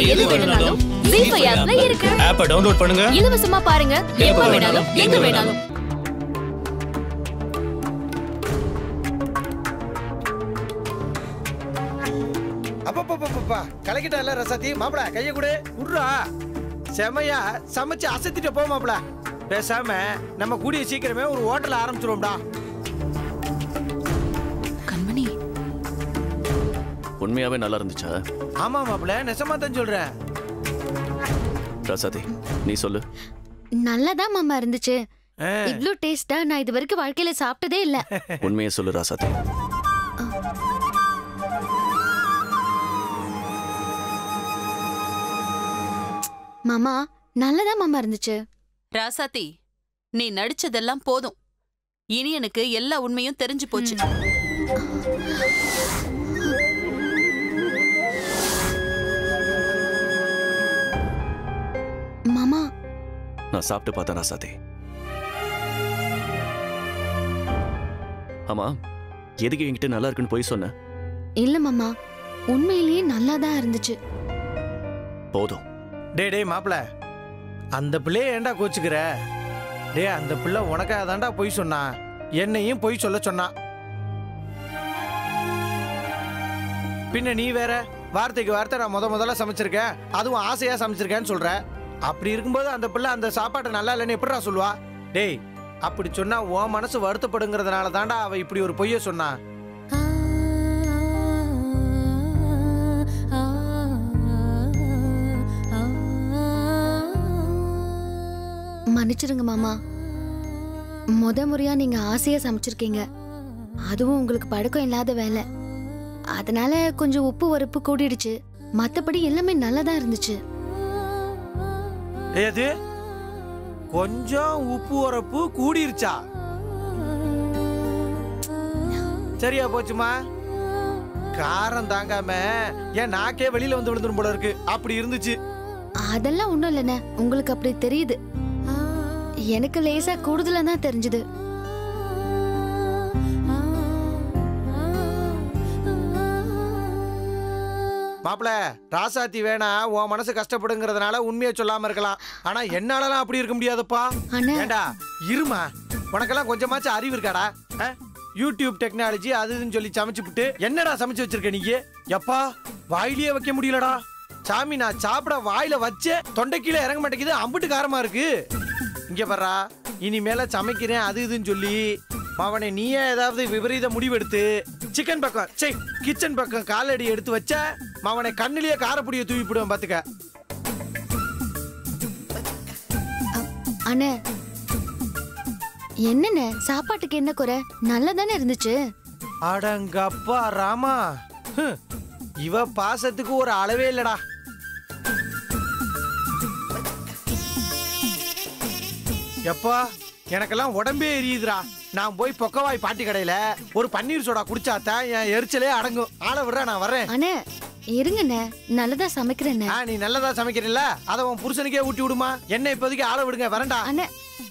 எது வேணும்னாலும் ஜீ ஃபைவ் ஆப்ல இருக்கு ஆப்பை டவுன்லோட் பண்ணுங்க இலவசமா பாருங்க எப்ப வேணாலும் எங்க வேணாலும் அப்பப்பப்பப்பா கலக்கிட்டல ரசாத்தி மாப்பிள கைய கொடு உட்றா செமையா சமைச்சு அசத்திட்டு போ மாப்பிள பேசாம நம்ம கூடிய சீக்கிரமே ஒரு ஹோட்டல் ஆரம்பிச்சிருவோம்டா கண்மணி உண்மையாவே நல்லா இருந்துச்சா ஆமா மாப்பிள நெசமா தான் சொல்றேன் ரசாதி நீ சொல்லு நல்லாதான் மாமா இருந்துச்சு ஆ, இவ்ளோ டேஸ்டா நான் இது வரைக்கும் வாழ்க்கையில சாப்பிட்டதே இல்ல உண்மையை சொல்லு ராசாதி மாமா நல்லாதான் மாமா இருந்துச்சு ராசாத்தி நீ நடிச்சதெல்லாம் போதும் இனி எனக்கு எல்லா உண்மையும் தெரிஞ்சு போச்சு மாமா நான் சாப்பிட்டு பார்த்தேன் ராசாதி ஆமா எதுக்கு என்கிட்ட நல்லா இருக்குன்னு போய் சொன்ன இல்ல மாமா உண்மையிலேயே நல்லாதான் இருந்துச்சு போதும் டேய் டேய் மாப்பிள அந்த பிள்ளைய ஏன்டா கோச்சுக்கிற டேய் அந்த பிள்ளை உனக்காக தான்டா பொய் சொன்னா என்னையும் பொய் சொல்ல சொன்னா பின்ன நீ வேற வார்த்தைக்கு வார்த்தை நான் முத முதல்ல சமைச்சிருக்கேன் அதுவும் ஆசையா சமைச்சிருக்கேன்னு சொல்ற அப்படி இருக்கும்போது அந்த பிள்ளை அந்த சாப்பாடு நல்லா இல்லைன்னு எப்படிடா சொல்லுவா டேய் அப்படி சொன்னா உன் மனசு வருத்தப்படுங்கிறதுனால தான்டா அவ இப்படி ஒரு பொய்ய சொன்னா மன்னிச்சிடுங்க மாமா முத முறையா நீங்க ஆசையா சமைச்சிருக்கீங்க அதுவும் உங்களுக்கு பழக்கம் இல்லாத வேலை அதனால கொஞ்சம் உப்பு உரப்பு கூடிடுச்சு மத்தபடி எல்லாமே நல்லாதான் இருந்துச்சு ஏது கொஞ்சம் உப்பு உரப்பு கூடிருச்சா சரியா போச்சுமா காரம் தாங்காம என் நாக்கே வெளியில வந்து விழுந்துரும் போல இருக்கு அப்படி இருந்துச்சு அதெல்லாம் ஒண்ணும் இல்லைண்ணே உங்களுக்கு அப்படி தெரியுது எனக்கு லேசா கூடுதலா தான் தெரிஞ்சது மாப்பிள ராசாத்தி வேணா உன் மனசு கஷ்டப்படுங்கிறதுனால உண்மையை சொல்லாம இருக்கலாம் ஆனா என்னாலலாம் அப்படி இருக்க முடியாதுப்பா அண்ணா ஏண்டா இருமா உனக்கெல்லாம் கொஞ்சமாச்சும் அறிவு இருக்காடா ஆ? யூடியூப் டெக்னாலஜி அது இதுன்னு சொல்லி சமைச்சு புட்டு என்னடா சமைச்சு வச்சிருக்க நீ எப்பா வாயிலேயே வைக்க முடியலடா சாமி நான் சாப்பிட வாயில வச்சே தொண்டை கீழே இறங்க மாட்டேங்குது அம்புட்டு காரமா இருக்கு இங்க பாரா இனிமேல சமைக்கிறேன் அது இதுன்னு சொல்லி அவனை நீயே ஏதாவது விபரீத முடிவெடுத்து சிக்கன் பக்கம் சே கிச்சன் பக்கம் காலடி எடுத்து வச்ச அவனை கண்ணிலேயே காரப்பொடியை தூவி போடுவேன் பாத்துக்க அண்ணே என்னண்ணே சாப்பாட்டுக்கு என்ன குறை நல்லா தானே இருந்துச்சு அடங்கப்பா ராமா ஹம், இவ பாசத்துக்கு ஒரு அளவே இல்லடா எப்பா எனக்கெல்லாம் உடம்பே எரியுதுடா நான் போய் பொக்கவாய் பாட்டி கடையில ஒரு பன்னீர் சோடா குடிச்சாதான் என் எரிச்சலே அடங்கும் ஆளை விடுறா நான் வரேன் அண்ணே இருங்கண்ணே நல்லதா சமைக்கிறேண்ணே ஆ நீ நல்லதா சமைக்கிறீல்ல அதை உன் புருஷனுக்கே ஊட்டி விடுமா என்ன இப்போதைக்கு ஆளை விடுங்க வரேன்டா அண்ணே